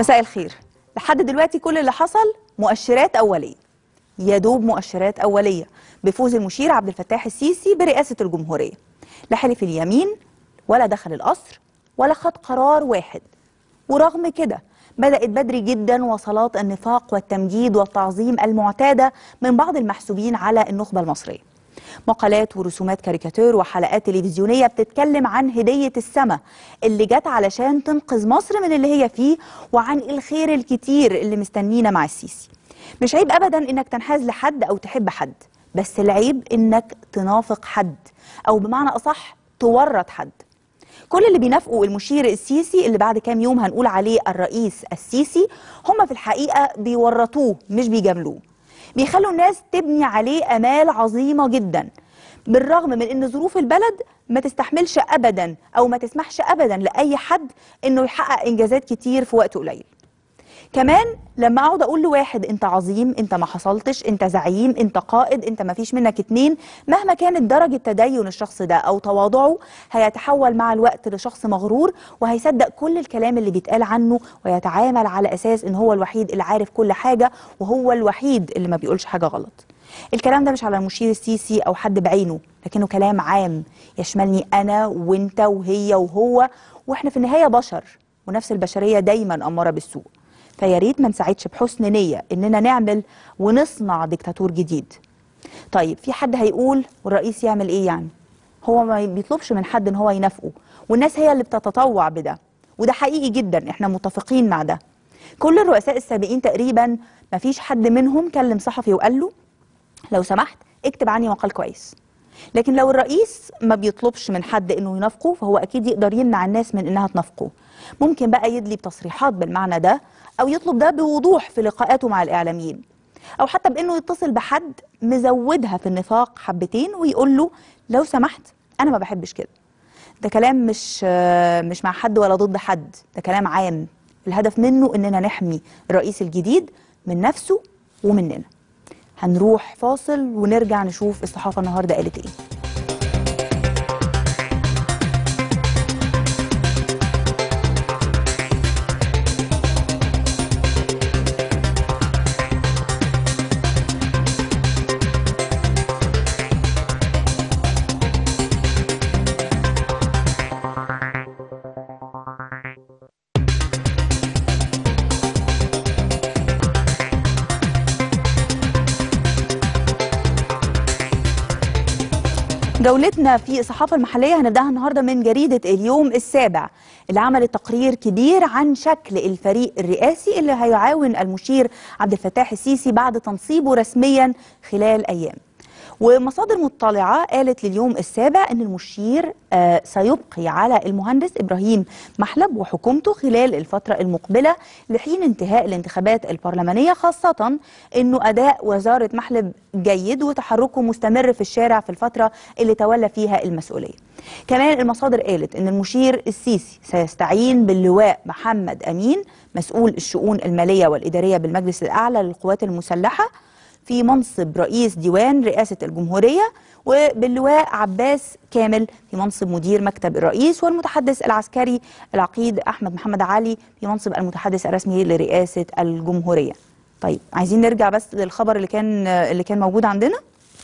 مساء الخير لحد دلوقتي كل اللي حصل مؤشرات أولية يا دوب مؤشرات أولية بفوز المشير عبد الفتاح السيسي برئاسة الجمهورية لا حلف اليمين ولا دخل القصر ولا خد قرار واحد ورغم كده بدأت بدري جدا وصلات النفاق والتمجيد والتعظيم المعتادة من بعض المحسوبين على النخبة المصرية مقالات ورسومات كاريكاتير وحلقات تلفزيونية بتتكلم عن هدية السماء اللي جت علشان تنقذ مصر من اللي هي فيه وعن الخير الكتير اللي مستنينا مع السيسي مش عيب أبدا إنك تنحاز لحد أو تحب حد بس العيب إنك تنافق حد أو بمعنى أصح تورط حد كل اللي بينافقوا المشير السيسي اللي بعد كام يوم هنقول عليه الرئيس السيسي هم في الحقيقة بيورطوه مش بيجاملوه بيخلوا الناس تبني عليه امال عظيمه جدا بالرغم من ان ظروف البلد ما تستحملش ابدا او ما تسمحش ابدا لاي حد انه يحقق انجازات كتير في وقت قليل كمان لما اقعد اقول لواحد انت عظيم انت ما حصلتش انت زعيم انت قائد انت ما فيش منك اتنين مهما كانت درجة تدين الشخص ده او تواضعه هيتحول مع الوقت لشخص مغرور وهيصدق كل الكلام اللي بيتقال عنه ويتعامل على اساس ان هو الوحيد اللي عارف كل حاجة وهو الوحيد اللي ما بيقولش حاجة غلط الكلام ده مش على المشير السيسي او حد بعينه لكنه كلام عام يشملني انا وانت وهي وهو واحنا في النهاية بشر ونفس البشرية دايما امارة بالسوء فيا ريت ما نساعدش بحسن نيه اننا نعمل ونصنع ديكتاتور جديد. طيب في حد هيقول والرئيس يعمل ايه يعني؟ هو ما بيطلبش من حد ان هو ينافقه والناس هي اللي بتتطوع بده وده حقيقي جدا احنا متفقين مع ده. كل الرؤساء السابقين تقريبا ما فيش حد منهم كلم صحفي وقال له لو سمحت اكتب عني مقال كويس. لكن لو الرئيس ما بيطلبش من حد انه ينافقه فهو اكيد يقدر يمنع الناس من انها تنافقه. ممكن بقى يدلي بتصريحات بالمعنى ده او يطلب ده بوضوح في لقاءاته مع الاعلاميين او حتى بانه يتصل بحد مزودها في النفاق حبتين ويقول له لو سمحت انا ما بحبش كده ده كلام مش مش مع حد ولا ضد حد ده كلام عام الهدف منه اننا نحمي الرئيس الجديد من نفسه ومننا هنروح فاصل ونرجع نشوف الصحافه النهارده قالت ايه جولتنا في الصحافة المحلية هنبدأها النهاردة من جريدة اليوم السابع اللي عملت تقرير كبير عن شكل الفريق الرئاسي اللي هيعاون المشير عبد الفتاح السيسي بعد تنصيبه رسميا خلال أيام ومصادر مطلعة قالت لليوم السابع أن المشير آه سيبقي على المهندس إبراهيم محلب وحكومته خلال الفترة المقبلة لحين انتهاء الانتخابات البرلمانية خاصة أنه أداء وزارة محلب جيد وتحركه مستمر في الشارع في الفترة اللي تولى فيها المسؤولية كمان المصادر قالت أن المشير السيسي سيستعين باللواء محمد أمين مسؤول الشؤون المالية والإدارية بالمجلس الأعلى للقوات المسلحة في منصب رئيس ديوان رئاسة الجمهورية وباللواء عباس كامل في منصب مدير مكتب الرئيس والمتحدث العسكري العقيد أحمد محمد علي في منصب المتحدث الرسمي لرئاسة الجمهورية طيب عايزين نرجع بس للخبر اللي كان اللي كان موجود عندنا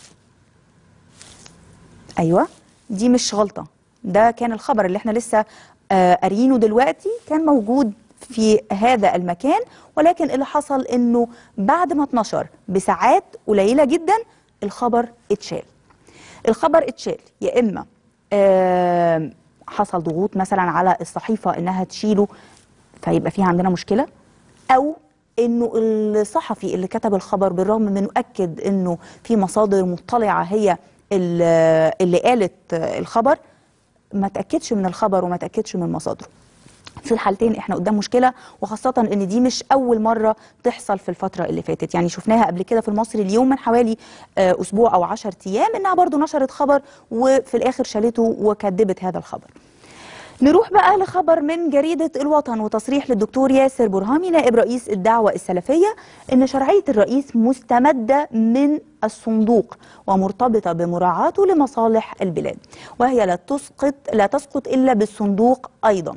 ايوه دي مش غلطه ده كان الخبر اللي احنا لسه قاريينه دلوقتي كان موجود في هذا المكان ولكن اللي حصل انه بعد ما اتنشر بساعات قليله جدا الخبر اتشال الخبر اتشال يا اما آه حصل ضغوط مثلا على الصحيفه انها تشيله فيبقى فيها عندنا مشكله او انه الصحفي اللي كتب الخبر بالرغم من انه اكد انه في مصادر مطلعه هي اللي قالت الخبر ما تاكدش من الخبر وما تاكدش من مصادره في الحالتين احنا قدام مشكله وخاصه ان دي مش اول مره تحصل في الفتره اللي فاتت يعني شفناها قبل كده في المصري اليوم من حوالي اسبوع او 10 ايام انها برضو نشرت خبر وفي الاخر شالته وكذبت هذا الخبر نروح بقى لخبر من جريدة الوطن وتصريح للدكتور ياسر برهامي نائب رئيس الدعوة السلفية إن شرعية الرئيس مستمدة من الصندوق ومرتبطة بمراعاته لمصالح البلاد وهي لا تسقط لا تسقط إلا بالصندوق أيضا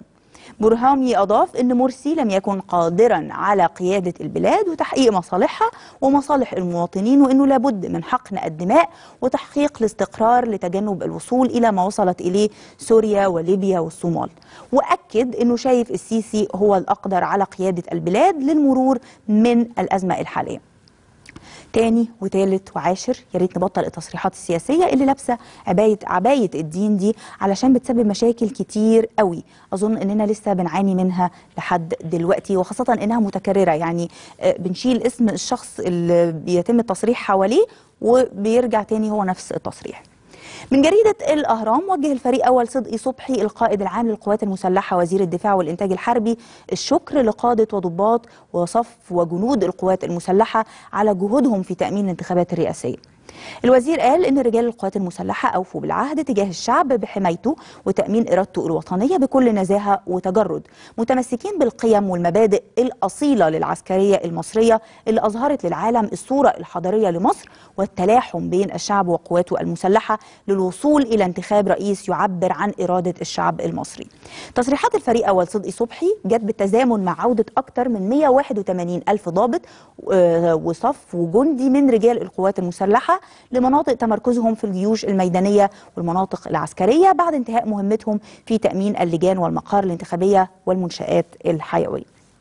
برهامي أضاف أن مرسي لم يكن قادرا على قيادة البلاد وتحقيق مصالحها ومصالح المواطنين وأنه لابد من حقن الدماء وتحقيق الاستقرار لتجنب الوصول إلى ما وصلت إليه سوريا وليبيا والصومال وأكد أنه شايف السيسي هو الأقدر على قيادة البلاد للمرور من الأزمة الحالية تاني وتالت وعاشر يا ريت نبطل التصريحات السياسيه اللي لابسه عبايه عبايه الدين دي علشان بتسبب مشاكل كتير قوي اظن اننا لسه بنعاني منها لحد دلوقتي وخاصه انها متكرره يعني آه، بنشيل اسم الشخص اللي بيتم التصريح حواليه وبيرجع تاني هو نفس التصريح من جريدة الأهرام وجه الفريق أول صدقي صبحي القائد العام للقوات المسلحة وزير الدفاع والإنتاج الحربي الشكر لقادة وضباط وصف وجنود القوات المسلحة على جهودهم في تأمين الانتخابات الرئاسية الوزير قال ان رجال القوات المسلحه اوفوا بالعهد تجاه الشعب بحمايته وتامين ارادته الوطنيه بكل نزاهه وتجرد متمسكين بالقيم والمبادئ الاصيله للعسكريه المصريه اللي اظهرت للعالم الصوره الحضاريه لمصر والتلاحم بين الشعب وقواته المسلحه للوصول الى انتخاب رئيس يعبر عن اراده الشعب المصري. تصريحات الفريق اول صدقي صبحي جت بالتزامن مع عوده اكثر من 181 الف ضابط آه، وصف وجندي من رجال القوات المسلحه لمناطق تمركزهم في الجيوش الميدانيه والمناطق العسكريه بعد انتهاء مهمتهم في تامين اللجان والمقار الانتخابيه والمنشات الحيويه.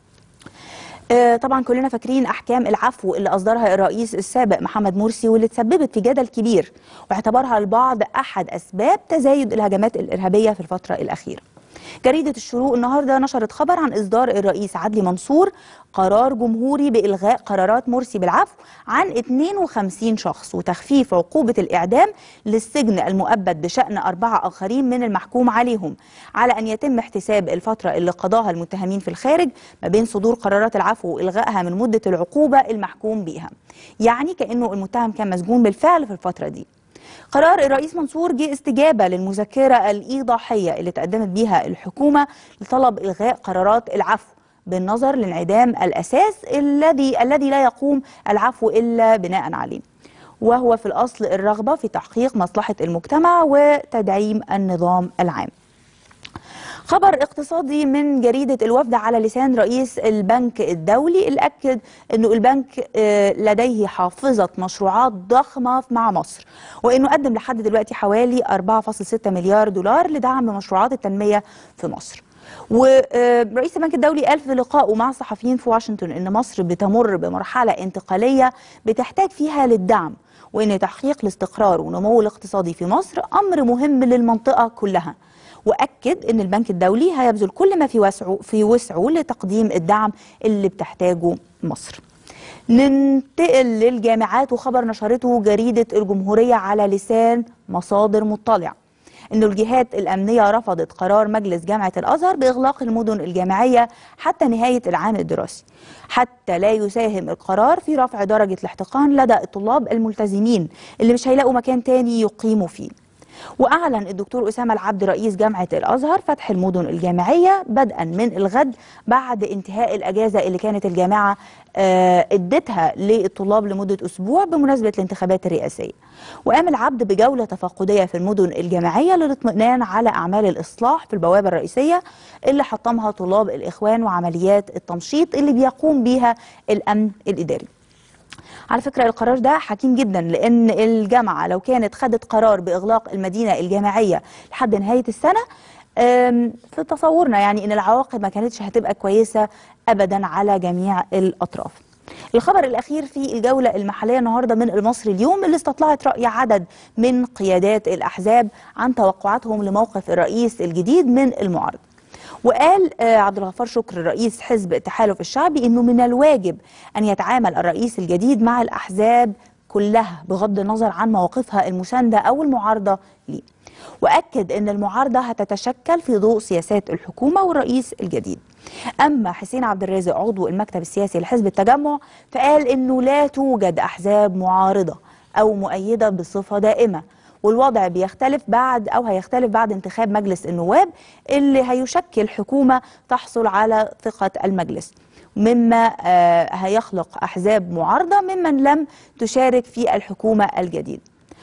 آه، طبعا كلنا فاكرين احكام العفو اللي اصدرها الرئيس السابق محمد مرسي واللي تسببت في جدل كبير واعتبرها البعض احد اسباب تزايد الهجمات الارهابيه في الفتره الاخيره. جريدة الشروق النهاردة نشرت خبر عن إصدار الرئيس عدلي منصور قرار جمهوري بإلغاء قرارات مرسي بالعفو عن 52 شخص وتخفيف عقوبة الإعدام للسجن المؤبد بشأن أربعة آخرين من المحكوم عليهم على أن يتم احتساب الفترة اللي قضاها المتهمين في الخارج ما بين صدور قرارات العفو وإلغائها من مدة العقوبة المحكوم بها يعني كأنه المتهم كان مسجون بالفعل في الفترة دي قرار الرئيس منصور جه استجابة للمذكرة الإيضاحية اللي تقدمت بها الحكومة لطلب إلغاء قرارات العفو بالنظر لانعدام الأساس الذي الذي لا يقوم العفو إلا بناء عليه وهو في الأصل الرغبة في تحقيق مصلحة المجتمع وتدعيم النظام العام خبر اقتصادي من جريدة الوفد على لسان رئيس البنك الدولي اللي أكد أنه البنك آه، لديه حافظة مشروعات ضخمة مع مصر وأنه قدم لحد دلوقتي حوالي 4.6 مليار دولار لدعم مشروعات التنمية في مصر ورئيس البنك الدولي قال في لقائه مع الصحفيين في واشنطن ان مصر بتمر بمرحله انتقاليه بتحتاج فيها للدعم وان تحقيق الاستقرار والنمو الاقتصادي في مصر امر مهم للمنطقه كلها واكد ان البنك الدولي هيبذل كل ما في وسعه في وسعه لتقديم الدعم اللي بتحتاجه مصر ننتقل للجامعات وخبر نشرته جريده الجمهوريه على لسان مصادر مطلع أن الجهات الأمنية رفضت قرار مجلس جامعة الأزهر بإغلاق المدن الجامعية حتى نهاية العام الدراسي حتى لا يساهم القرار في رفع درجة الاحتقان لدى الطلاب الملتزمين اللي مش هيلاقوا مكان تاني يقيموا فيه وأعلن الدكتور أسامة العبد رئيس جامعة الأزهر فتح المدن الجامعية بدءا من الغد بعد انتهاء الأجازة اللي كانت الجامعة آه، ادتها للطلاب لمدة أسبوع بمناسبة الانتخابات الرئاسية وقام العبد بجولة تفقدية في المدن الجامعية للاطمئنان على أعمال الإصلاح في البوابة الرئيسية اللي حطمها طلاب الإخوان وعمليات التمشيط اللي بيقوم بيها الأمن الإداري على فكرة القرار ده حكيم جدا لأن الجامعة لو كانت خدت قرار بإغلاق المدينة الجامعية لحد نهاية السنة أم، في تصورنا يعني ان العواقب ما كانتش هتبقى كويسه ابدا على جميع الاطراف. الخبر الاخير في الجوله المحليه النهارده من المصري اليوم اللي استطلعت راي عدد من قيادات الاحزاب عن توقعاتهم لموقف الرئيس الجديد من المعارضه. وقال آه، عبد الغفار شكر رئيس حزب التحالف الشعبي انه من الواجب ان يتعامل الرئيس الجديد مع الاحزاب كلها بغض النظر عن مواقفها المسانده او المعارضه ليه. واكد ان المعارضه هتتشكل في ضوء سياسات الحكومه والرئيس الجديد. اما حسين عبد الرازق عضو المكتب السياسي لحزب التجمع فقال انه لا توجد احزاب معارضه او مؤيده بصفه دائمه والوضع بيختلف بعد او هيختلف بعد انتخاب مجلس النواب اللي هيشكل حكومه تحصل على ثقه المجلس مما آه، هيخلق احزاب معارضه ممن لم تشارك في الحكومه الجديده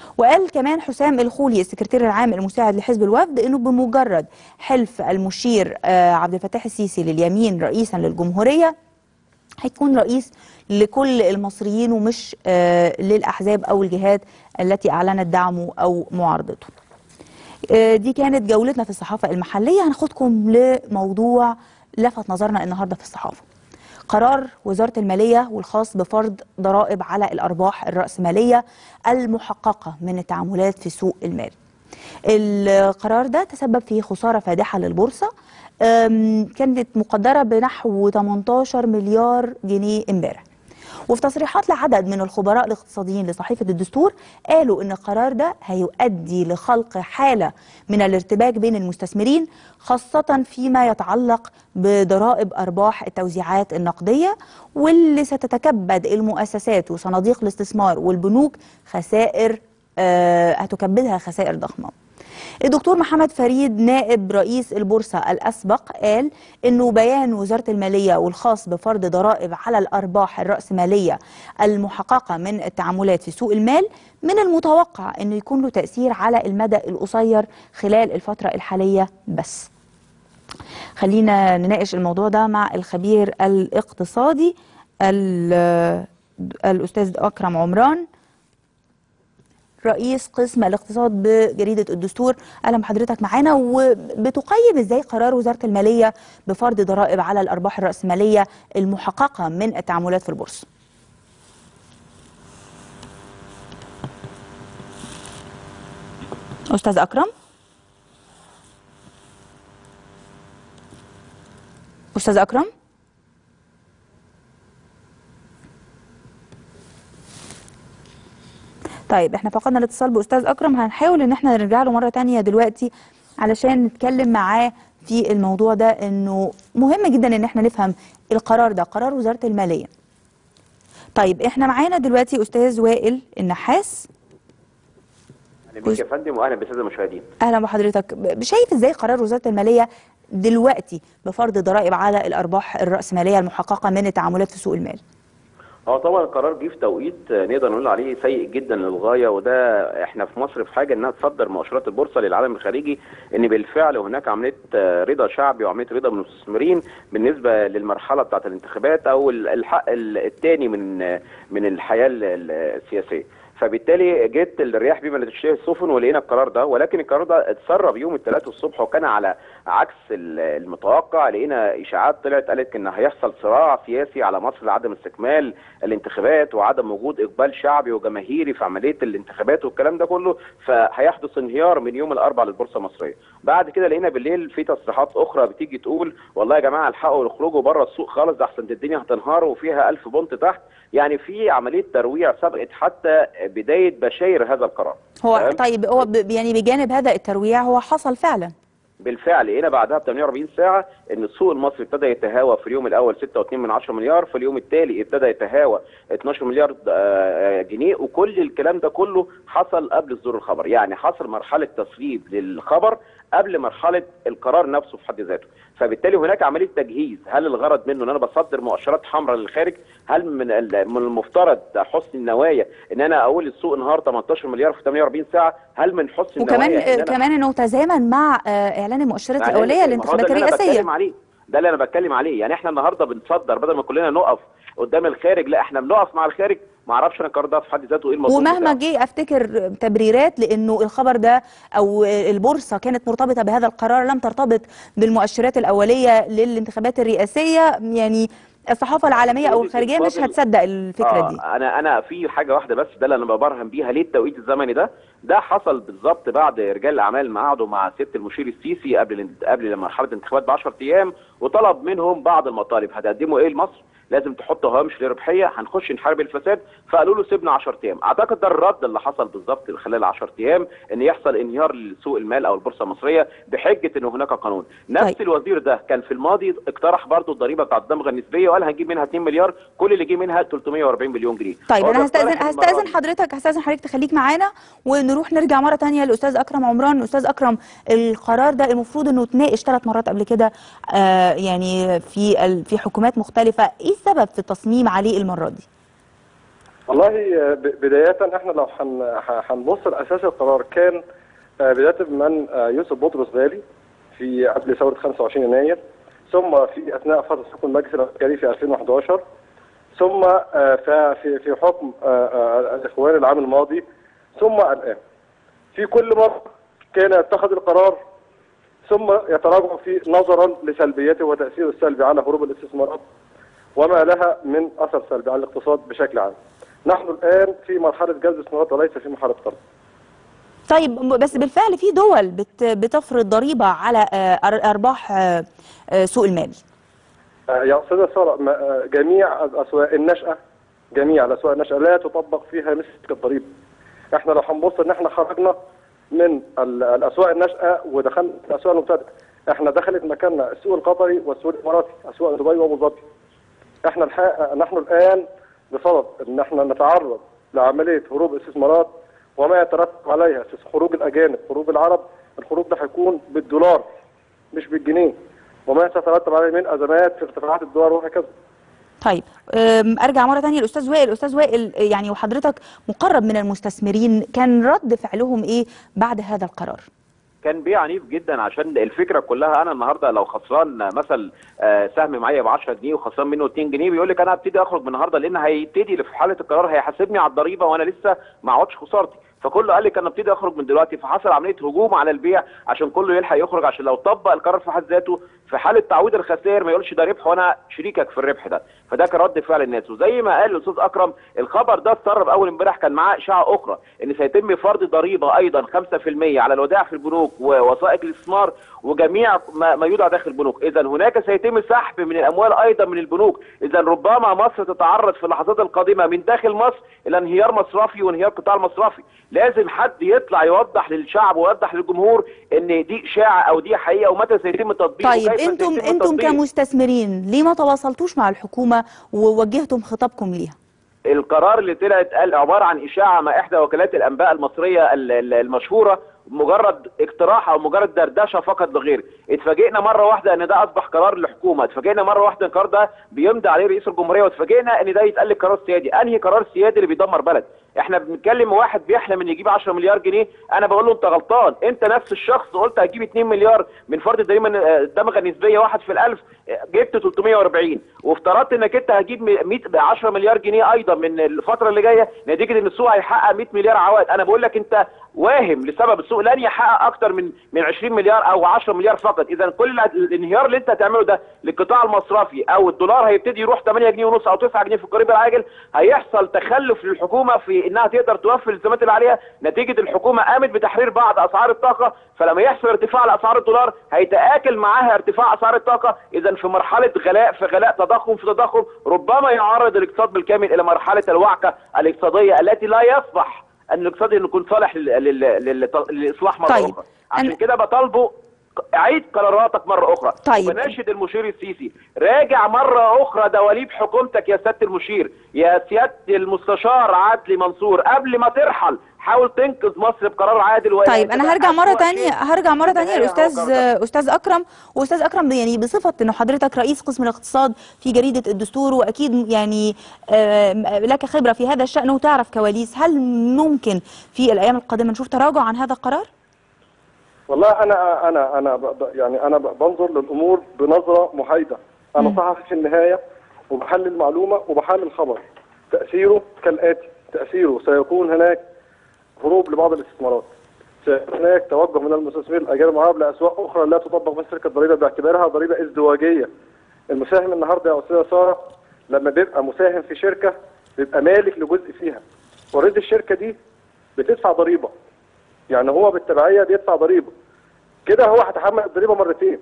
وقال كمان حسام الخولي السكرتير العام المساعد لحزب الوفد انه بمجرد حلف المشير آه، عبد الفتاح السيسي لليمين رئيسا للجمهوريه هيكون رئيس لكل المصريين ومش آه، للاحزاب او الجهات التي اعلنت دعمه او معارضته. آه، دي كانت جولتنا في الصحافه المحليه هناخدكم لموضوع لفت نظرنا النهارده في الصحافه. قرار وزارة المالية والخاص بفرض ضرائب على الأرباح الرأسمالية المحققة من التعاملات في سوق المال القرار ده تسبب في خسارة فادحة للبورصة أم، كانت مقدرة بنحو 18 مليار جنيه امبارح وفي تصريحات لعدد من الخبراء الاقتصاديين لصحيفة الدستور قالوا ان القرار ده هيؤدي لخلق حالة من الارتباك بين المستثمرين خاصة فيما يتعلق بضرائب أرباح التوزيعات النقدية واللي ستتكبد المؤسسات وصناديق الاستثمار والبنوك خسائر آه هتكبدها خسائر ضخمة الدكتور محمد فريد نائب رئيس البورصة الأسبق قال أنه بيان وزارة المالية والخاص بفرض ضرائب على الأرباح الرأسمالية المحققة من التعاملات في سوق المال من المتوقع أنه يكون له تأثير على المدى القصير خلال الفترة الحالية بس خلينا نناقش الموضوع ده مع الخبير الاقتصادي ال- الأستاذ أكرم عمران رئيس قسم الاقتصاد بجريدة الدستور أهلا بحضرتك معانا وبتقيم إزاي قرار وزارة المالية بفرض ضرائب على الأرباح الرأسمالية المحققة من التعاملات في البورصة أستاذ أكرم أستاذ أكرم طيب احنا فقدنا الاتصال باستاذ اكرم هنحاول ان احنا نرجع له مره تانية دلوقتي علشان نتكلم معاه في الموضوع ده انه مهم جدا ان احنا نفهم القرار ده قرار وزاره الماليه طيب احنا معانا دلوقتي استاذ وائل النحاس اهلا بيك يا فندم واهلا بالساده المشاهدين اهلا بحضرتك ب- شايف ازاي قرار وزاره الماليه دلوقتي بفرض ضرائب على الارباح الراسماليه المحققه من التعاملات في سوق المال هو طبعا القرار جه في توقيت آه، نقدر نقول عليه سيء جدا للغايه وده احنا في مصر في حاجه انها تصدر مؤشرات البورصه للعالم الخارجي ان بالفعل هناك عمليه آه، رضا شعبي وعمليه رضا من المستثمرين بالنسبه للمرحله بتاعه الانتخابات او ال- الحق الثاني من آه، من الحياه ال- ال- السياسيه فبالتالي جت الرياح بما لا تشتهي السفن ولقينا القرار ده ولكن القرار ده اتسرب يوم الثلاث الصبح وكان على عكس ال- المتوقع لقينا اشاعات طلعت قالت ان هيحصل صراع سياسي على مصر لعدم استكمال الانتخابات وعدم وجود اقبال شعبي وجماهيري في عمليه الانتخابات والكلام ده كله فهيحدث انهيار من يوم الاربعاء للبورصه المصريه بعد كده لقينا بالليل في تصريحات اخرى بتيجي تقول والله يا جماعه الحقوا اخرجوا بره السوق خالص ده احسن الدنيا هتنهار وفيها ألف بونت تحت يعني في عمليه ترويع سبقت حتى بدايه بشاير هذا القرار هو تمام؟ طيب هو ب- يعني بجانب هذا الترويع هو حصل فعلا بالفعل لقينا بعدها ب 48 ساعه ان السوق المصري ابتدى يتهاوى في اليوم الاول 6.2 من 10 مليار في اليوم التالي ابتدى يتهاوى 12 مليار آه، جنيه وكل الكلام ده كله حصل قبل صدور الخبر يعني حصل مرحله تسريب للخبر قبل مرحله القرار نفسه في حد ذاته فبالتالي هناك عمليه تجهيز هل الغرض منه ان انا بصدر مؤشرات حمراء للخارج هل من ال- من المفترض حسن النوايا ان انا اقول السوق انهار 18 مليار في 48 ساعه هل من حسن وكمان النوايا إن أنا كمان انه تزامن مع آه، اعلان المؤشرات مع الاوليه ما هو ده للانتخابات اللي أنا الرئاسيه بتكلم عليه ده اللي انا بتكلم عليه يعني احنا النهارده بنصدر بدل ما كلنا نقف قدام الخارج لا احنا بنقف مع الخارج ما اعرفش انا القرار ده في حد ذاته ايه المطلوب ومهما بتاعه. جه افتكر تبريرات لانه الخبر ده او البورصه كانت مرتبطه بهذا القرار لم ترتبط بالمؤشرات الاوليه للانتخابات الرئاسيه يعني الصحافه العالميه او الخارجيه مش فاضل- هتصدق الفكره آه دي انا انا في حاجه واحده بس ده اللي انا ببرهن بيها ليه التوقيت الزمني ده ده حصل بالظبط بعد رجال الاعمال ما قعدوا مع سياده المشير السيسي قبل ال- قبل مرحله الانتخابات ب 10 ايام وطلب منهم بعض المطالب هتقدموا ايه لمصر لازم تحطوا هوامش لربحيه هنخش نحارب الفساد فقالوا له سيبنا 10 ايام اعتقد ده الرد اللي حصل بالظبط خلال 10 ايام ان يحصل انهيار لسوق المال او البورصه المصريه بحجه ان هناك قانون نفس طيب. طيب. الوزير ده كان في الماضي اقترح برضه الضريبه بتاعت الدمغه النسبيه وقال هنجيب منها 2 مليار كل اللي جه منها 340 مليون جنيه طيب هو انا بيقترح هستاذن المرة هستاذن دي. حضرتك هستاذن حضرتك تخليك معانا ونروح نرجع مره تانية للاستاذ اكرم عمران استاذ اكرم القرار ده المفروض انه اتناقش ثلاث مرات قبل كده آه يعني في ال- في حكومات مختلفه ايه السبب في التصميم عليه المره دي والله آه، ب- بداية احنا لو هن- ح- هنبص لأساس القرار كان آه، بداية من آه، يوسف بطرس غالي في قبل ثورة 25 يناير ثم في أثناء فترة حكم المجلس العسكري في 2011 ثم آه، ف- في في حكم آه، آه، الإخوان العام الماضي ثم الآن في كل مرة كان يتخذ القرار ثم يتراجع فيه نظرا لسلبياته وتأثيره السلبي على هروب الاستثمارات وما لها من اثر سلبي على الاقتصاد بشكل عام. نحن الان في مرحله جذب استثمارات وليس في مرحله قرض. طيب م- بس بالفعل في دول بت بتفرض ضريبة على آه، أر- أرباح آه، آه، سوق المال آه، يا استاذه ساره ما- آه، جميع الاسواق النشاه جميع الاسواق النشاه لا تطبق فيها مثل الضريبه. احنا لو هنبص ان احنا خرجنا من ال- الاسواق الناشئه ودخلنا الاسواق المبتدئه. احنا دخلت مكاننا السوق القطري والسوق الاماراتي، اسواق دبي وابو ظبي. احنا الحقيقه نحن الان بصدد ان احنا نتعرض لعمليه هروب استثمارات وما يترتب عليها خروج الاجانب، خروج العرب، الخروج ده هيكون بالدولار مش بالجنيه. وما سيترتب عليه من ازمات في ارتفاعات الدولار وهكذا. طيب أم، ارجع مره تانية الاستاذ وائل الاستاذ وائل يعني وحضرتك مقرب من المستثمرين كان رد فعلهم ايه بعد هذا القرار كان بيع عنيف جدا عشان الفكره كلها انا النهارده لو خسران مثلا آه، سهم معايا ب 10 جنيه وخسران منه 2 جنيه بيقول لك انا هبتدي اخرج من النهارده لان هيبتدي في حاله القرار هيحاسبني على الضريبه وانا لسه ما عوضش خسارتي فكله قال لك انا ابتدي اخرج من دلوقتي فحصل عمليه هجوم على البيع عشان كله يلحق يخرج عشان لو طبق القرار في حد ذاته في حاله تعويض الخسائر ما يقولش ده ربح وانا شريكك في الربح ده فده كان رد فعل الناس وزي ما قال الاستاذ اكرم الخبر ده اتسرب اول امبارح كان معاه اشاعه اخرى ان سيتم فرض ضريبه ايضا 5% على الودائع في البنوك ووثائق الاستثمار وجميع ما, ما يودع داخل البنوك اذا هناك سيتم سحب من الاموال ايضا من البنوك اذا ربما مصر تتعرض في اللحظات القادمه من داخل مصر الى انهيار مصرفي وانهيار قطاع المصرفي لازم حد يطلع يوضح للشعب ويوضح للجمهور ان دي اشاعه او دي حقيقه ومتى سيتم التطبيق طيب وكيف انتم سيتم انتم التطبيق. كمستثمرين ليه ما تواصلتوش مع الحكومه ووجهتم خطابكم ليها القرار اللي طلعت قال عباره عن اشاعه مع احدى وكالات الانباء المصريه ال- ال- المشهوره مجرد اقتراح او مجرد دردشه فقط لا غير اتفاجئنا مره واحده ان ده اصبح قرار للحكومه اتفاجئنا مره واحده ان القرار ده بيمضي عليه رئيس الجمهوريه واتفاجئنا ان ده يتقال لك قرار سيادي انهي قرار سيادي اللي بيدمر بلد احنا بنتكلم واحد بيحلم ان يجيب 10 مليار جنيه انا بقول له انت غلطان انت نفس الشخص قلت هتجيب 2 مليار من فرض الضريبه الدمغه النسبيه واحد في الالف جبت 340 وافترضت انك انت هتجيب 100 10 مليار جنيه ايضا من الفتره اللي جايه نتيجه ان السوق هيحقق 100 مليار عوائد انا بقول لك انت واهم لسبب السوق لن يحقق اكتر من من 20 مليار او 10 مليار فقط اذا كل الانهيار اللي انت هتعمله ده للقطاع المصرفي او الدولار هيبتدي يروح 8 جنيه ونص او 9 جنيه في القريب العاجل هيحصل تخلف للحكومه في انها تقدر توفي الالتزامات اللي عليها نتيجه الحكومه قامت بتحرير بعض اسعار الطاقه فلما يحصل ارتفاع لاسعار الدولار هيتاكل معاها ارتفاع اسعار الطاقه اذا في مرحله غلاء في غلاء تضخم في تضخم ربما يعرض الاقتصاد بالكامل الى مرحله الوعكه الاقتصاديه التي لا يصلح ان الاقتصاد انه يكون صالح لل- لل- لل- للاصلاح مره طيب. اخرى عشان أنا- كده بطالبه عيد قراراتك مره اخرى طيب. وبناشد المشير السيسي راجع مره اخرى دواليب حكومتك يا سياده المشير يا سياده المستشار عدلي منصور قبل ما ترحل حاول تنقذ مصر بقرار عادل وإلا طيب انا تبقى هرجع مره أسوأ تانية شيء. هرجع مره في تانية النهاية هو الاستاذ قرار ده. استاذ اكرم واستاذ اكرم يعني بصفه انه حضرتك رئيس قسم الاقتصاد في جريده الدستور واكيد يعني آم، لك خبره في هذا الشان وتعرف كواليس هل ممكن في الايام القادمه نشوف تراجع عن هذا القرار والله انا انا انا ب- ب- يعني انا ب- بنظر للامور بنظره محايده انا مم. صحفي في النهايه وبحلل معلومه وبحلل خبر تاثيره كالاتي تاثيره سيكون هناك هروب لبعض الاستثمارات سيكون هناك توجه من المستثمرين الاجانب العرب لاسواق اخرى لا تطبق مثل شركه الضريبه باعتبارها ضريبه ازدواجيه المساهم النهارده يا استاذه ساره لما بيبقى مساهم في شركه بيبقى مالك لجزء فيها اوريدي الشركه دي بتدفع ضريبه يعني هو بالتبعيه بيدفع ضريبه كده هو هيتحمل الضريبه مرتين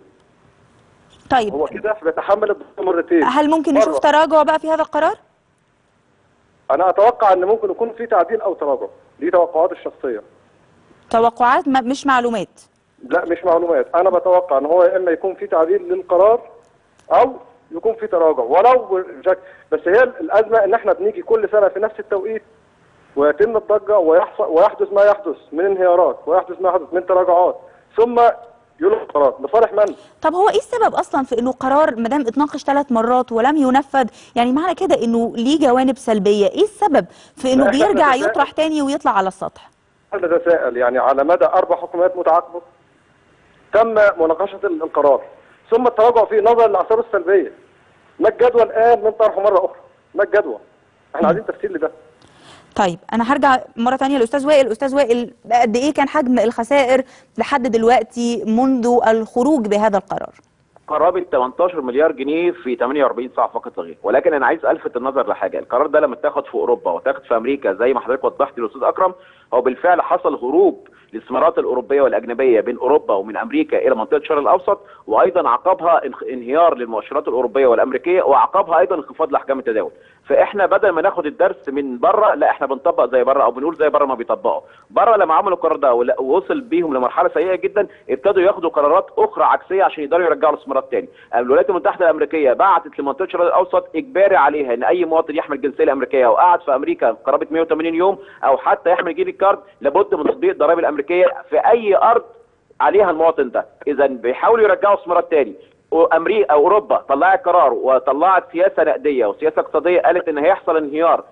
طيب هو كده بيتحمل الضريبه مرتين هل ممكن نشوف مرة. تراجع بقى في هذا القرار انا اتوقع ان ممكن يكون في تعديل او تراجع دي توقعاتي الشخصيه توقعات ما- مش معلومات لا مش معلومات انا بتوقع ان هو يا اما يكون في تعديل للقرار او يكون في تراجع ولو بشكل بس هي الازمه ان احنا بنيجي كل سنه في نفس التوقيت ويتم الضجه ويحصل ويحدث ما يحدث من انهيارات ويحدث ما يحدث من تراجعات ثم يلغوا القرار لصالح من؟ طب هو ايه السبب اصلا في انه قرار ما دام اتناقش ثلاث مرات ولم ينفذ يعني معنى كده انه ليه جوانب سلبيه ايه السبب في انه لا، إحنا بيرجع بنتساءل. يطرح تاني ويطلع على السطح احنا نتساءل يعني على مدى اربع حكومات متعاقبه تم مناقشه ال- القرار ثم التراجع فيه نظرا لاثاره السلبيه ما الجدوى الان من طرحه مره اخرى ما الجدوى احنا عايزين تفسير لده طيب انا هرجع مره تانية لاستاذ وائل استاذ وائل قد ايه كان حجم الخسائر لحد دلوقتي منذ الخروج بهذا القرار قرابه 18 مليار جنيه في 48 ساعه فقط لا غير ولكن انا عايز الفت النظر لحاجه القرار ده لما اتاخد في اوروبا واتاخد في امريكا زي ما حضرتك وضحت الاستاذ اكرم هو بالفعل حصل هروب الاستثمارات الاوروبيه والاجنبيه بين اوروبا ومن امريكا الى منطقه الشرق الاوسط وايضا عقبها انخ- انهيار للمؤشرات الاوروبيه والامريكيه وعقبها ايضا انخفاض لاحجام التداول فاحنا بدل ما ناخد الدرس من بره لا احنا بنطبق زي بره او بنقول زي بره ما بيطبقوا بره لما عملوا القرار ده ولا- ووصل بيهم لمرحله سيئه جدا ابتدوا ياخدوا قرارات اخرى عكسيه عشان يقدروا يرجعوا الاستثمارات تاني الولايات المتحده الامريكيه بعتت لمنطقه الشرق الاوسط اجباري عليها ان اي مواطن يحمل جنسيه الامريكيه او قعد في امريكا قرابه 180 يوم او حتى يحمل جيري كارد لابد من تطبيق الضرائب الامريكيه في اي ارض عليها المواطن ده اذا بيحاولوا يرجعوا استثمارات تاني وامريكا او اوروبا طلعت قرار وطلعت سياسه نقديه وسياسه اقتصاديه قالت ان هيحصل انهيار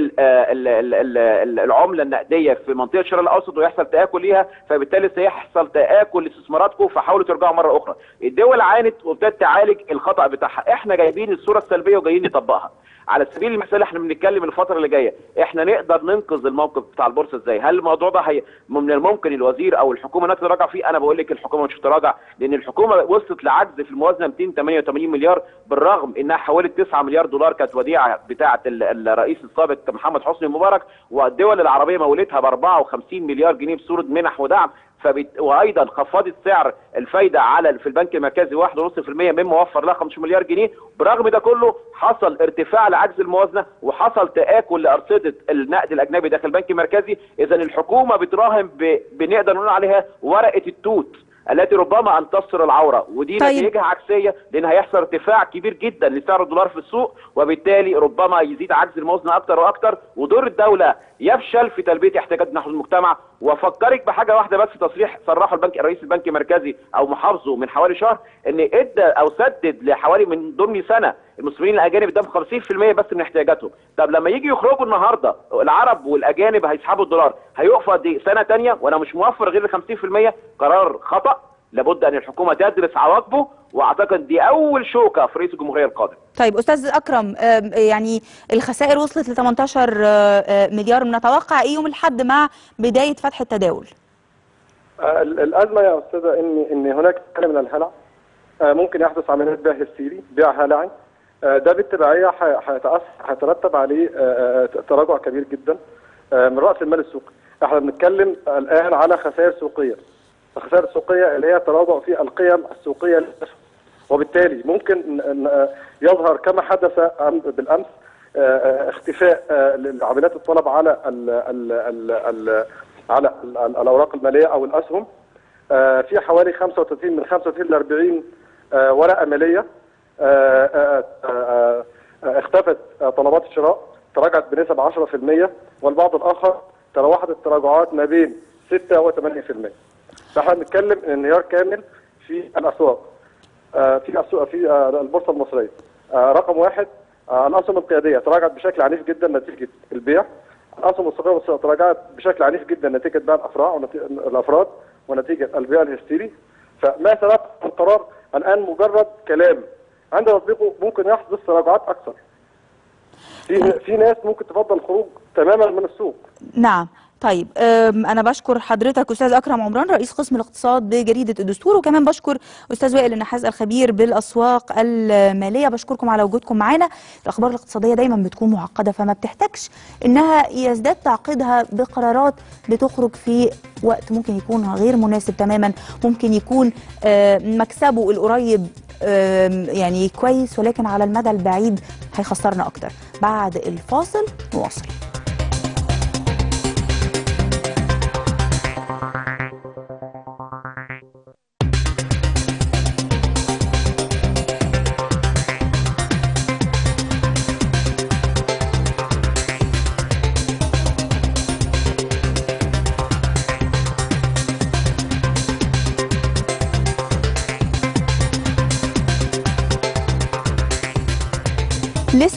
للعمله النقديه في منطقه الشرق الاوسط ويحصل تاكل ليها فبالتالي سيحصل تاكل لاستثماراتكم فحاولوا ترجعوا مره اخرى الدول عانت وابتدت تعالج الخطا بتاعها احنا جايبين الصوره السلبيه وجايين نطبقها على سبيل المثال احنا بنتكلم الفتره اللي جايه احنا نقدر ننقذ الموقف بتاع البورصه ازاي هل الموضوع ده هي من الممكن الوزير او الحكومه انها تتراجع فيه انا بقول لك الحكومه مش هتتراجع لان الحكومه وصلت لعجز في الموازنه 288 مليار بالرغم انها حولت 9 مليار دولار كانت وديعه بتاعه ال- الرئيس السابق محمد حسني مبارك والدول العربيه مولتها ب 54 مليار جنيه بصوره منح ودعم فبت... وايضا خفضت سعر الفايده على في البنك المركزي 1.5% مما وفر لها 5 مليار جنيه برغم ده كله حصل ارتفاع لعجز الموازنه وحصل تاكل لارصده النقد الاجنبي داخل البنك المركزي اذا الحكومه بتراهن ب... بنقدر نقول عليها ورقه التوت التي ربما ان تصر العوره ودي طيب. نتيجه عكسيه لان هيحصل ارتفاع كبير جدا لسعر الدولار في السوق وبالتالي ربما يزيد عجز الموازنه اكتر واكتر ودور الدوله يفشل في تلبيه احتياجات نحو المجتمع وافكرك بحاجه واحده بس تصريح صرحه البنك رئيس البنك المركزي او محافظه من حوالي شهر ان ادى او سدد لحوالي من ضمن سنه المصريين الاجانب ده 50% بس من احتياجاتهم طب لما يجي يخرجوا النهارده العرب والاجانب هيسحبوا الدولار هيقف قد ايه سنه ثانيه وانا مش موفر غير ال 50% قرار خطا لابد ان الحكومه تدرس عواقبه واعتقد دي اول شوكه في رئيس الجمهوريه القادم طيب استاذ اكرم آم، يعني الخسائر وصلت ل 18 آه، آه، مليار نتوقع ايه يوم الاحد مع بدايه فتح التداول آه، ال- الازمه يا استاذه ان ان هناك حاله من الهلع آه، ممكن يحدث عمليات بيع هستيري بيع هلعي آه، ده بالتبعيه ح- هيتأثر- هيترتب عليه آه، آه، تراجع كبير جدا آه، من راس المال السوقي احنا بنتكلم الان على خسائر سوقيه الخسائر السوقيه اللي هي تراجع في القيم السوقيه للأسهم. وبالتالي ممكن ن- ن- يظهر كما حدث أم- بالامس آه، آه، اختفاء آه، لعمليات الطلب على ال ال ال ال على ال- ال- الاوراق الماليه او الاسهم آه، في حوالي 35 من 35 ل 40 آه، ورقه ماليه آه، آه، آه، آه، اختفت آه، طلبات الشراء تراجعت بنسب 10% والبعض الاخر تراوحت التراجعات ما بين 6 و 8% فاحنا بنتكلم ان انهيار كامل في الاسواق آه، في السوق في آه، البورصه المصريه آه، رقم واحد آه، الاسهم القياديه تراجعت بشكل عنيف جدا نتيجه البيع الاسهم الصغيره تراجعت بشكل عنيف جدا نتيجه بيع الافراد ونتيجه الافراد ونتيجه البيع الهستيري فما سبب القرار الان مجرد كلام عند تطبيقه ممكن يحدث تراجعات اكثر في في ناس ممكن تفضل الخروج تماما من السوق نعم طيب أم، انا بشكر حضرتك استاذ اكرم عمران رئيس قسم الاقتصاد بجريده الدستور وكمان بشكر استاذ وائل النحاس الخبير بالاسواق الماليه بشكركم على وجودكم معانا الاخبار الاقتصاديه دايما بتكون معقده فما بتحتاجش انها يزداد تعقيدها بقرارات بتخرج في وقت ممكن يكون غير مناسب تماما ممكن يكون آه، مكسبه القريب آم، يعني كويس ولكن على المدى البعيد هيخسرنا اكتر بعد الفاصل نواصل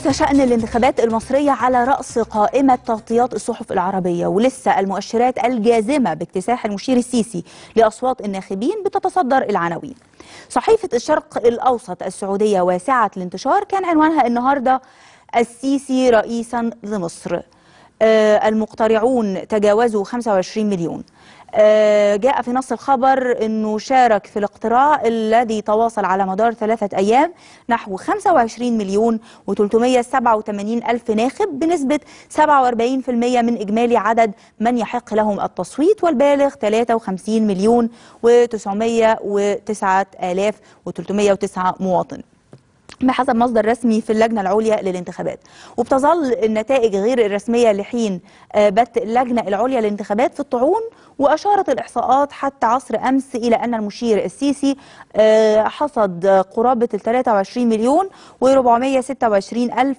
لسه شأن الانتخابات المصرية على رأس قائمة تغطيات الصحف العربية ولسه المؤشرات الجازمة باكتساح المشير السيسي لأصوات الناخبين بتتصدر العناوين صحيفة الشرق الأوسط السعودية واسعة الانتشار كان عنوانها النهاردة السيسي رئيسا لمصر آه، المقترعون تجاوزوا 25 مليون آه، جاء في نص الخبر أنه شارك في الاقتراع الذي تواصل على مدار ثلاثة أيام نحو 25 مليون و387 ألف ناخب بنسبة 47% من إجمالي عدد من يحق لهم التصويت والبالغ 53 مليون و909 آلاف و309 مواطن بحسب مصدر رسمي في اللجنة العليا للانتخابات وبتظل النتائج غير الرسمية لحين آه، بت اللجنة العليا للانتخابات في الطعون وأشارت الإحصاءات حتى عصر أمس إلى أن المشير السيسي آه، حصد قرابة ال 23 مليون و426 ألف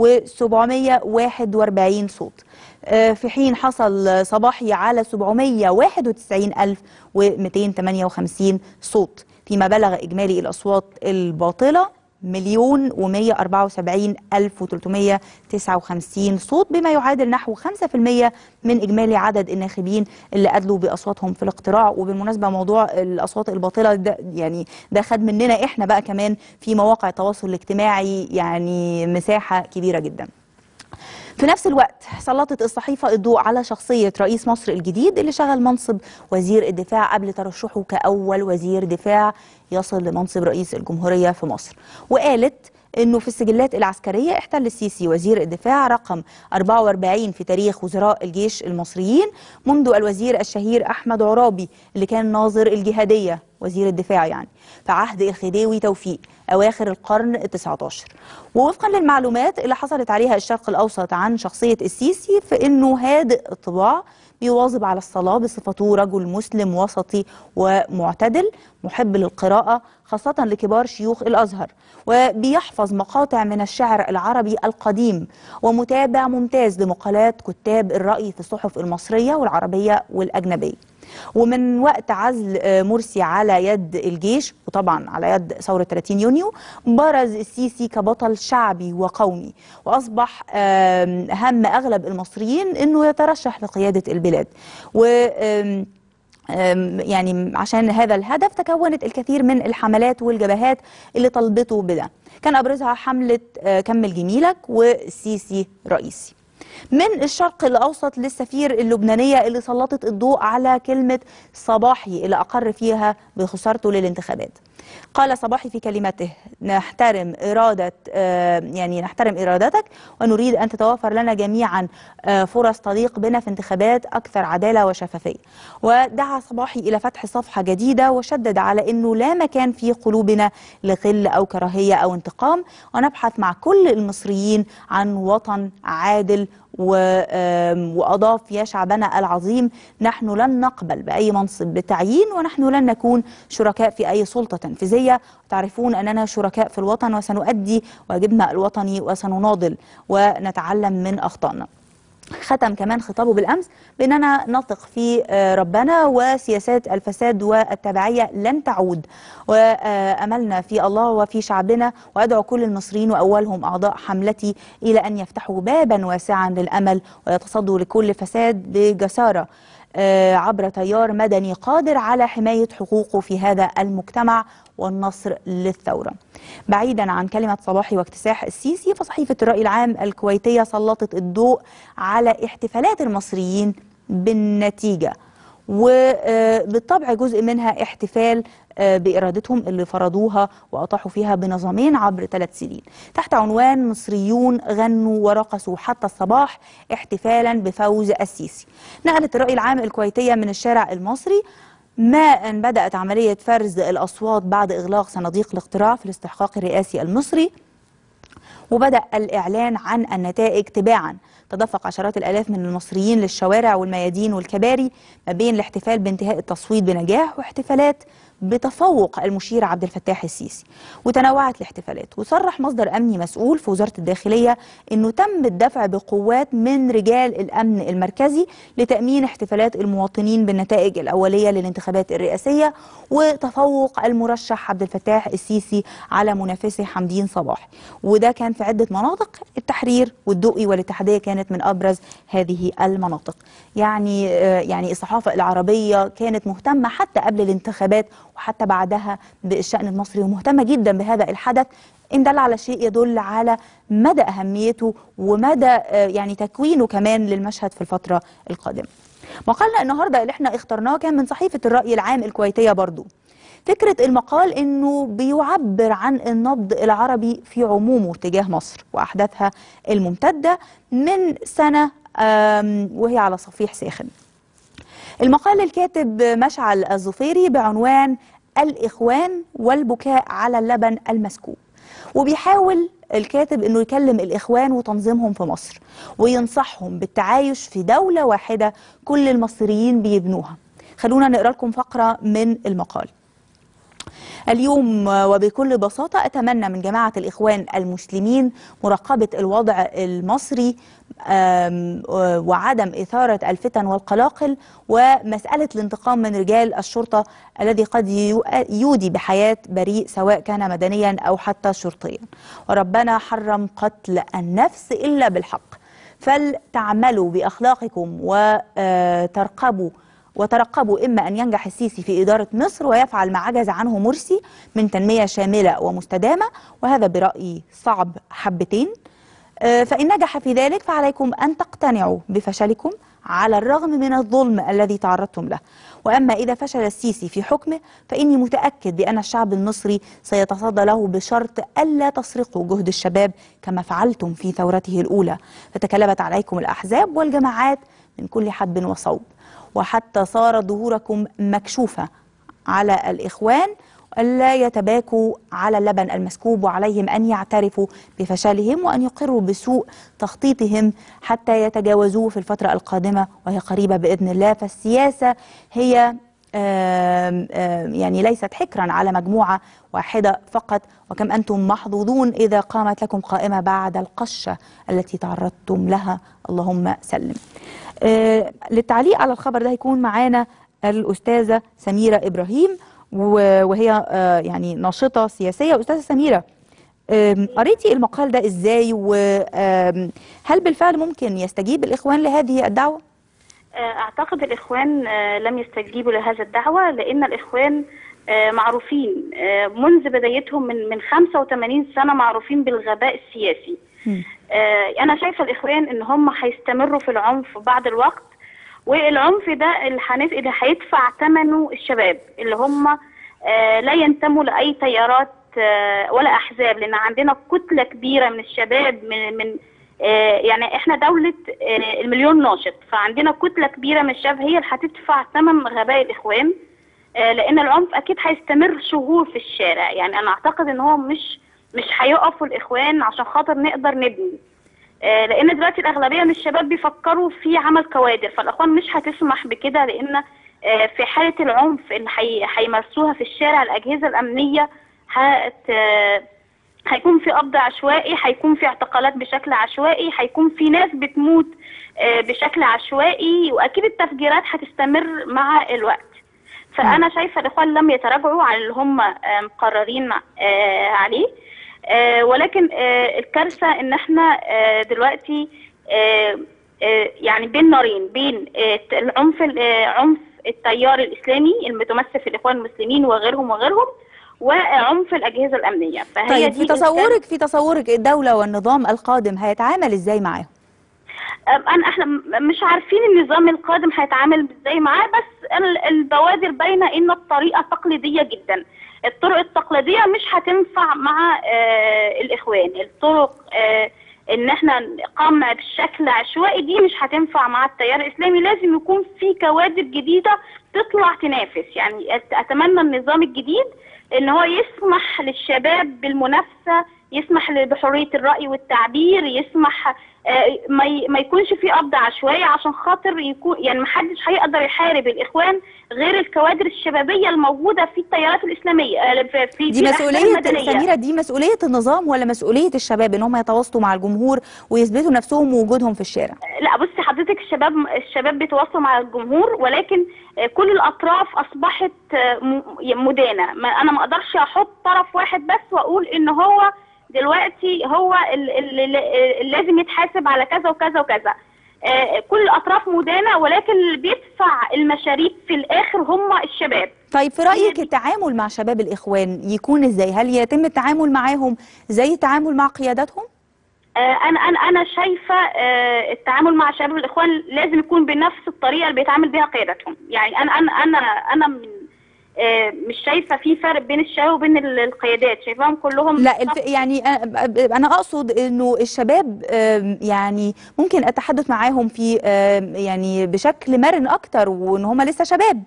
و741 صوت آه، في حين حصل صباحي على 791258 صوت فيما بلغ إجمالي الأصوات الباطلة مليون ومية أربعة وسبعين ألف وتلتمية تسعة وخمسين صوت بما يعادل نحو خمسة في المية من إجمالي عدد الناخبين اللي أدلوا بأصواتهم في الاقتراع وبالمناسبة موضوع الأصوات الباطلة ده يعني ده خد مننا إحنا بقى كمان في مواقع التواصل الاجتماعي يعني مساحة كبيرة جدا في نفس الوقت سلطت الصحيفة الضوء على شخصية رئيس مصر الجديد اللي شغل منصب وزير الدفاع قبل ترشحه كأول وزير دفاع يصل لمنصب رئيس الجمهورية في مصر وقالت انه في السجلات العسكريه احتل السيسي وزير الدفاع رقم 44 في تاريخ وزراء الجيش المصريين منذ الوزير الشهير احمد عرابي اللي كان ناظر الجهاديه وزير الدفاع يعني في عهد الخديوي توفيق اواخر القرن ال19 ووفقا للمعلومات اللي حصلت عليها الشرق الاوسط عن شخصيه السيسي فانه هادئ الطباع بيواظب على الصلاة بصفته رجل مسلم وسطي ومعتدل محب للقراءة خاصة لكبار شيوخ الأزهر وبيحفظ مقاطع من الشعر العربي القديم ومتابع ممتاز لمقالات كتاب الرأي في الصحف المصرية والعربية والأجنبية ومن وقت عزل آه، مرسي على يد الجيش وطبعا على يد ثورة 30 يونيو برز السيسي كبطل شعبي وقومي وأصبح آم، هم أغلب المصريين أنه يترشح لقيادة البلاد و آم، آم، يعني عشان هذا الهدف تكونت الكثير من الحملات والجبهات اللي طلبته بده كان أبرزها حملة آه، كمل جميلك والسيسي رئيسي من الشرق الأوسط للسفير اللبنانية اللي سلطت الضوء على كلمة صباحي اللي أقر فيها بخسارته للانتخابات قال صباحي في كلمته نحترم إرادة آه، يعني نحترم إرادتك ونريد أن تتوفر لنا جميعا آه، فرص تليق بنا في انتخابات أكثر عدالة وشفافية ودعا صباحي إلى فتح صفحة جديدة وشدد على أنه لا مكان في قلوبنا لغل أو كراهية أو انتقام ونبحث مع كل المصريين عن وطن عادل و- آم، وأضاف يا شعبنا العظيم نحن لن نقبل بأي منصب بالتعيين ونحن لن نكون شركاء في أي سلطة تنفيذية تعرفون أننا شركاء في الوطن وسنؤدي واجبنا الوطني وسنناضل ونتعلم من أخطائنا ختم كمان خطابه بالامس باننا نثق في آه، ربنا وسياسات الفساد والتبعيه لن تعود واملنا في الله وفي شعبنا وادعو كل المصريين واولهم اعضاء حملتي الى ان يفتحوا بابا واسعا للامل ويتصدوا لكل فساد بجساره آه، عبر تيار مدني قادر على حمايه حقوقه في هذا المجتمع والنصر للثوره. بعيدا عن كلمه صباحي واكتساح السيسي فصحيفه الراي العام الكويتيه سلطت الضوء على احتفالات المصريين بالنتيجه وبالطبع جزء منها احتفال آه، بإرادتهم اللي فرضوها وأطاحوا فيها بنظامين عبر ثلاث سنين تحت عنوان مصريون غنوا ورقصوا حتى الصباح احتفالا بفوز السيسي نقلت الرأي العام الكويتية من الشارع المصري ما أن بدأت عملية فرز الأصوات بعد إغلاق صناديق الاقتراع في الاستحقاق الرئاسي المصري وبدأ الإعلان عن النتائج تباعا تدفق عشرات الآلاف من المصريين للشوارع والميادين والكباري ما بين الاحتفال بانتهاء التصويت بنجاح واحتفالات بتفوق المشير عبد الفتاح السيسي وتنوعت الاحتفالات وصرح مصدر أمني مسؤول في وزارة الداخلية أنه تم الدفع بقوات من رجال الأمن المركزي لتأمين احتفالات المواطنين بالنتائج الأولية للانتخابات الرئاسية وتفوق المرشح عبد الفتاح السيسي على منافسه حمدين صباح وده كان في عدة مناطق التحرير والدقي والاتحادية كانت من أبرز هذه المناطق يعني آه، يعني الصحافة العربية كانت مهتمة حتى قبل الانتخابات وحتى بعدها بالشأن المصري ومهتمة جدا بهذا الحدث إن دل على شيء يدل على مدى أهميته ومدى آه، يعني تكوينه كمان للمشهد في الفترة القادمة مقالنا النهاردة اللي احنا اخترناه كان من صحيفة الرأي العام الكويتية برضو فكرة المقال انه بيعبر عن النبض العربي في عمومه تجاه مصر واحداثها الممتدة من سنة آم، وهي على صفيح ساخن المقال الكاتب مشعل الظفيري بعنوان الإخوان والبكاء على اللبن المسكوب وبيحاول الكاتب انه يكلم الاخوان وتنظيمهم في مصر وينصحهم بالتعايش في دولة واحدة كل المصريين بيبنوها خلونا نقرا لكم فقرة من المقال اليوم وبكل بساطة أتمنى من جماعة الإخوان المسلمين مراقبة الوضع المصري آم، وعدم إثارة الفتن والقلاقل ومسألة الانتقام من رجال الشرطة الذي قد يو- يودي بحياة بريء سواء كان مدنيا أو حتى شرطيا وربنا حرم قتل النفس إلا بالحق فلتعملوا بأخلاقكم وترقبوا وترقبوا إما أن ينجح السيسي في إدارة مصر ويفعل ما عجز عنه مرسي من تنمية شاملة ومستدامة وهذا برأيي صعب حبتين آه، فإن نجح في ذلك فعليكم أن تقتنعوا بفشلكم على الرغم من الظلم الذي تعرضتم له وأما إذا فشل السيسي في حكمه فإني متأكد بأن الشعب المصري سيتصدى له بشرط ألا تسرقوا جهد الشباب كما فعلتم في ثورته الأولى فتكلبت عليكم الأحزاب والجماعات من كل حدب وصوب وحتى صار ظهوركم مكشوفة على الإخوان ألا يتباكوا على اللبن المسكوب وعليهم أن يعترفوا بفشلهم وأن يقروا بسوء تخطيطهم حتى يتجاوزوه في الفترة القادمة وهي قريبة بإذن الله فالسياسة هي آم، آم، يعني ليست حكرا على مجموعة واحدة فقط وكم أنتم محظوظون إذا قامت لكم قائمة بعد القشة التي تعرضتم لها اللهم سلم آه، للتعليق على الخبر ده هيكون معانا الأستاذة سميرة إبراهيم و- وهي آه، يعني ناشطة سياسية أستاذة سميرة آم، قريتي المقال ده إزاي وهل بالفعل ممكن يستجيب الإخوان لهذه الدعوة؟ أعتقد الإخوان آه، لم يستجيبوا لهذا الدعوة لأن الإخوان آه، معروفين آه، منذ بدايتهم من من 85 سنة معروفين بالغباء السياسي مم. آه، أنا شايفة الإخوان إن هم هيستمروا في العنف بعد الوقت والعنف ده اللي هنف- اللي هيدفع ثمنه الشباب اللي هم آه، لا ينتموا لأي تيارات آه، ولا أحزاب لأن عندنا كتلة كبيرة من الشباب من من آه، يعني احنا دولة آه، المليون ناشط فعندنا كتلة كبيرة من الشباب هي اللي هتدفع ثمن غباء الإخوان آه، لأن العنف أكيد هيستمر شهور في الشارع يعني أنا أعتقد إن هو مش مش هيقفوا الإخوان عشان خاطر نقدر نبني آه، لان دلوقتي الاغلبيه من الشباب بيفكروا في عمل كوادر فالاخوان مش هتسمح بكده لان آه، في حاله العنف اللي هي- هيمارسوها في الشارع الاجهزه الامنيه هت آه، هيكون في قبض عشوائي هيكون في اعتقالات بشكل عشوائي هيكون في ناس بتموت آه، بشكل عشوائي واكيد التفجيرات هتستمر مع الوقت فانا شايفه الاخوان لم يتراجعوا على اللي هم آه، مقررين آه، عليه آه، ولكن آه، الكارثه ان احنا آه، دلوقتي آه، آه، يعني بين نارين بين آه، العنف آه، عنف التيار الاسلامي المتمثل في الاخوان المسلمين وغيرهم وغيرهم وعنف الاجهزه الامنيه فهي طيب دي في تصورك في تصورك الدولة والنظام القادم هيتعامل إزاي معاهم؟ أم- انا احنا م- مش عارفين النظام القادم هيتعامل ازاي معاه بس ال- البوادر باينه ان الطريقه تقليديه جدا الطرق التقليديه مش هتنفع مع آه الاخوان الطرق آه ان احنا قمع بشكل عشوائي دي مش هتنفع مع التيار الاسلامي لازم يكون في كوادر جديده تطلع تنافس يعني أت- اتمنى النظام الجديد ان هو يسمح للشباب بالمنافسه يسمح ل- بحريه الراي والتعبير يسمح آه، ما ي- ما يكونش في قبض عشوائي عشان خاطر يكون يعني ما حدش هيقدر يحارب الاخوان غير الكوادر الشبابيه الموجوده في التيارات الاسلاميه آه، في في دي في الأحزاب مسؤوليه المدنية. سميره دي مسؤوليه النظام ولا مسؤوليه الشباب ان هم يتواصلوا مع الجمهور ويثبتوا نفسهم ووجودهم في الشارع لا بصي حضرتك الشباب الشباب بيتواصلوا مع الجمهور ولكن آه، كل الاطراف اصبحت آه، م- مدانه ما انا ما اقدرش احط طرف واحد بس واقول ان هو دلوقتي هو ال- ال- ال- ال- لازم يتحاسب على كذا وكذا وكذا آه، كل الاطراف مدانه ولكن اللي بيدفع المشاريب في الاخر هم الشباب طيب في رايك التعامل مع شباب الاخوان يكون ازاي هل يتم التعامل معاهم زي التعامل مع قياداتهم آه، انا انا انا شايفه آه، التعامل مع شباب الاخوان لازم يكون بنفس الطريقه اللي بيتعامل بيها قيادتهم يعني انا انا انا انا من آه، مش شايفه في فرق بين الشباب وبين ال- القيادات شايفاهم كلهم لا الف... يعني أنا- انا اقصد انه الشباب آم، يعني ممكن اتحدث معاهم في آم، يعني بشكل مرن اكتر وان هم لسه شباب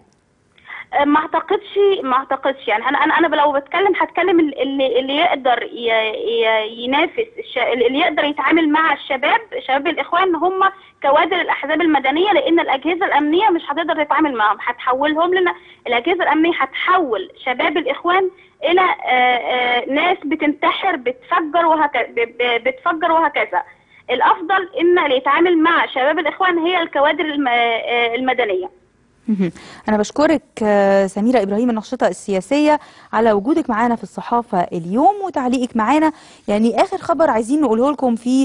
آه، ما اعتقدش ما اعتقدش يعني انا انا انا لو بتكلم هتكلم ال- اللي اللي يقدر ي- ي- ينافس الش- اللي يقدر يتعامل مع الشباب شباب الاخوان هم كوادر الاحزاب المدنيه لان الاجهزه الامنيه مش هتقدر تتعامل معاهم هتحولهم لنا الاجهزه الامنيه هتحول شباب الاخوان الى آه، آه، ناس بتنتحر بتفجر وهكذا بتفجر وهكذا الافضل ان اللي يتعامل مع شباب الاخوان هي الكوادر الم- آه، المدنيه مهم. أنا بشكرك آه، سميرة إبراهيم الناشطة السياسية على وجودك معانا في الصحافة اليوم وتعليقك معانا يعني آخر خبر عايزين نقوله لكم في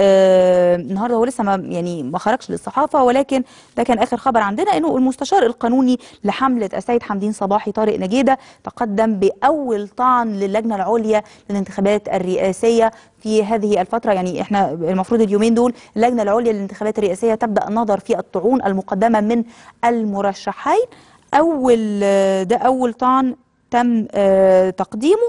آه، النهاردة هو لسه ما يعني ما خرجش للصحافة ولكن ده كان آخر خبر عندنا إنه المستشار القانوني لحملة السيد حمدين صباحي طارق نجيدة تقدم بأول طعن للجنة العليا للانتخابات الرئاسية في هذه الفترة يعني احنا المفروض اليومين دول اللجنة العليا للانتخابات الرئاسية تبدأ النظر في الطعون المقدمة من المرشحين أول ده أول طعن تم آه، تقديمه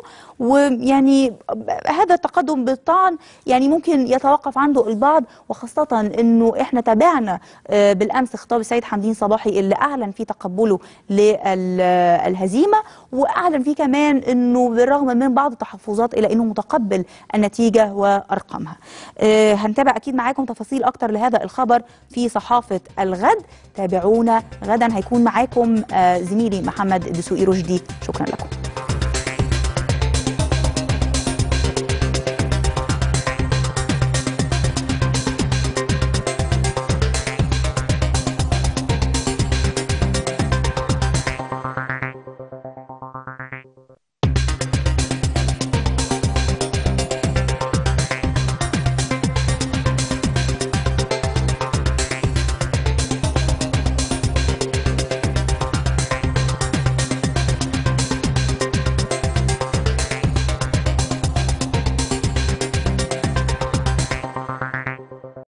ويعني هذا التقدم بالطعن يعني ممكن يتوقف عنده البعض وخاصة انه احنا تابعنا آه، بالامس خطاب السيد حمدين صباحي اللي اعلن فيه تقبله للهزيمة واعلن فيه كمان انه بالرغم من بعض التحفظات الى انه متقبل النتيجة وارقامها آه، هنتابع اكيد معاكم تفاصيل اكتر لهذا الخبر في صحافة الغد تابعونا غدا هيكون معاكم آه، زميلي محمد دسوقي رشدي شكرا لكم